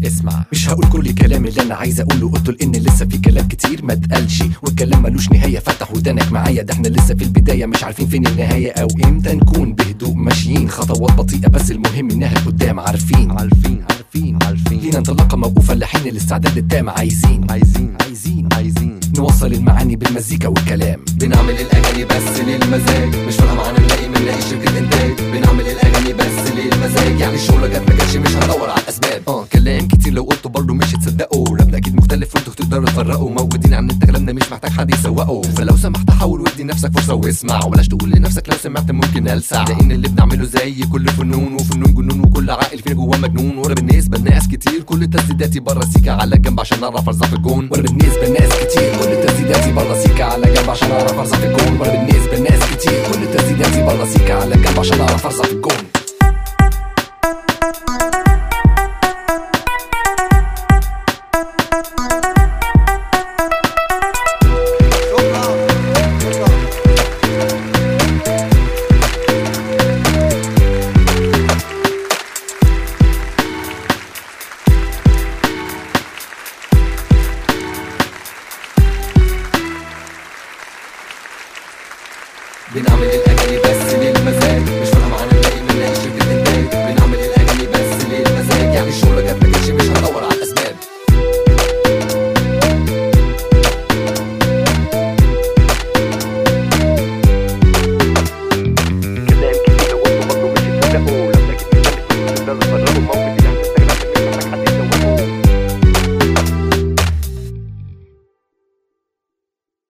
اسمع مش هقول كل الكلام اللي انا عايز اقوله قلته لان لسه في كلام كتير ما اتقالش والكلام ملوش نهايه فتح ودانك معايا ده احنا لسه في البدايه مش عارفين فين النهايه او امتى نكون بهدوء ماشيين خطوات بطيئه بس المهم انها لقدام عارفين عارفين عارفين عارفين لينا انطلاقه موقوفه لحين الاستعداد التام عايزين عايزين عايزين عايزين نوصل المعاني بالمزيكا والكلام بنعمل الاغاني بس للمزاج مش فارقه معانا نلاقي منلاقي شركه انتاج بنعمل الاغاني بس للمزاج يعني الشغل جت ما جاتش مش هندور على الاسباب اه كلام كتير لو قلته برضه مش هتصدقوا رابنا اكيد مختلف وانتوا تقدروا تفرقوا موجودين عن انت كلامنا مش محتاج حد يسوقه فلو سمحت حاول وادي نفسك فرصه واسمع وبلاش تقول لنفسك لو سمعت ممكن السع لان اللي بنعمله زي كل فنون وفنون جنون وكل عاقل فينا جواه مجنون وانا بالنسبه لناس كتير كل تسديداتي بره سيكا على جنب عشان اعرف ارزق في الجون وانا بالنسبه لناس كتير كل تسديداتي بره سيكا على جنب عشان اعرف ارزق في الجون وانا بالنسبه لناس كتير كل تسديداتي بره سيكا على جنب عشان اعرف ارزق في الجون بنعمل الاغاني بس للمزاج مش